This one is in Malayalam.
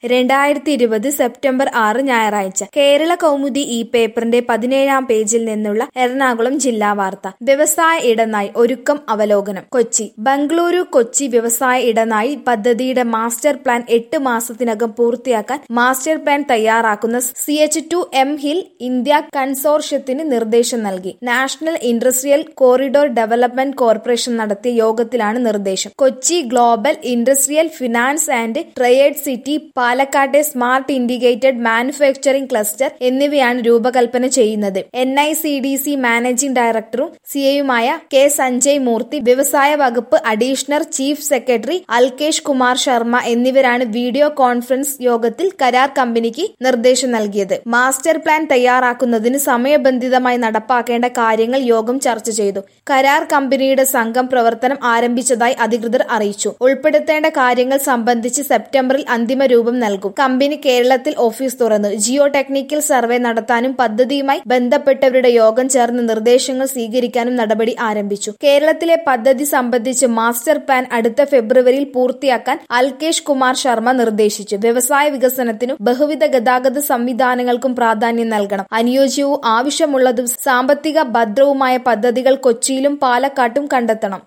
രണ്ടായിരത്തി ഇരുപത് സെപ്റ്റംബർ ആറ് ഞായറാഴ്ച കേരള കൗമുദി ഈ പേപ്പറിന്റെ പതിനേഴാം പേജിൽ നിന്നുള്ള എറണാകുളം ജില്ലാ വാർത്ത വ്യവസായ ഇടനായി ഒരുക്കം അവലോകനം കൊച്ചി ബംഗളൂരു കൊച്ചി വ്യവസായ ഇടനായി പദ്ധതിയുടെ മാസ്റ്റർ പ്ലാൻ എട്ട് മാസത്തിനകം പൂർത്തിയാക്കാൻ മാസ്റ്റർ പ്ലാൻ തയ്യാറാക്കുന്ന C H two M hill India കൺസോർഷ്യത്തിന് നിർദ്ദേശം നൽകി national industrial corridor development corporation നടത്തിയ യോഗത്തിലാണ് നിർദ്ദേശം Kochi global industrial finance and trade city പാലക്കാട്ടെ സ്മാർട്ട് ഇൻഡിക്കേറ്റഡ് മാനുഫാക്ചറിംഗ് ക്ലസ്റ്റർ എന്നിവയാണ് രൂപകൽപ്പന ചെയ്യുന്നത് N I C D C managing ഡയറക്ടറും സിഎയുമായ കെ സഞ്ജയ് മൂർത്തി വ്യവസായ വകുപ്പ് additional chief secretary Alkesh Kumar Sharma എന്നിവരാണ് വീഡിയോ കോൺഫറൻസ് യോഗത്തിൽ കരാർ കമ്പനിക്ക് നിർദ്ദേശം നൽകിയത് മാസ്റ്റർ പ്ലാൻ തയ്യാറാക്കുന്നതിന് സമയബന്ധിതമായി നടപ്പാക്കേണ്ട കാര്യങ്ങൾ യോഗം ചർച്ച ചെയ്തു കരാർ കമ്പനിയുടെ സംഘം പ്രവർത്തനം ആരംഭിച്ചതായി അധികൃതർ അറിയിച്ചു ഉൾപ്പെടുത്തേണ്ട കാര്യങ്ങൾ സംബന്ധിച്ച് സെപ്റ്റംബറിൽ അന്തിമ രൂപം നൽകും കമ്പനി കേരളത്തിൽ ഓഫീസ് തുറന്നു ജിയോ ടെക്നിക്കൽ സർവേ നടത്താനും പദ്ധതിയുമായി ബന്ധപ്പെട്ടവരുടെ യോഗം ചേർന്ന് നിർദ്ദേശങ്ങൾ സ്വീകരിക്കാനും നടപടി ആരംഭിച്ചു കേരളത്തിലെ പദ്ധതി സംബന്ധിച്ച് മാസ്റ്റർ പ്ലാൻ അടുത്ത ഫെബ്രുവരിയിൽ പൂർത്തിയാക്കാൻ അൽകേഷ് കുമാർ ശർമ്മ നിർദ്ദേശിച്ചു വ്യവസായ വികസനത്തിനും ബഹുവിധ ഗതാഗത സംവിധാനങ്ങൾക്കും പ്രാധാന്യം നൽകണം അനുയോജ്യവും ആവശ്യമുള്ളതും സാമ്പത്തിക ഭദ്രവുമായ പദ്ധതികൾ കൊച്ചിയിലും പാലക്കാട്ടും കണ്ടെത്തണം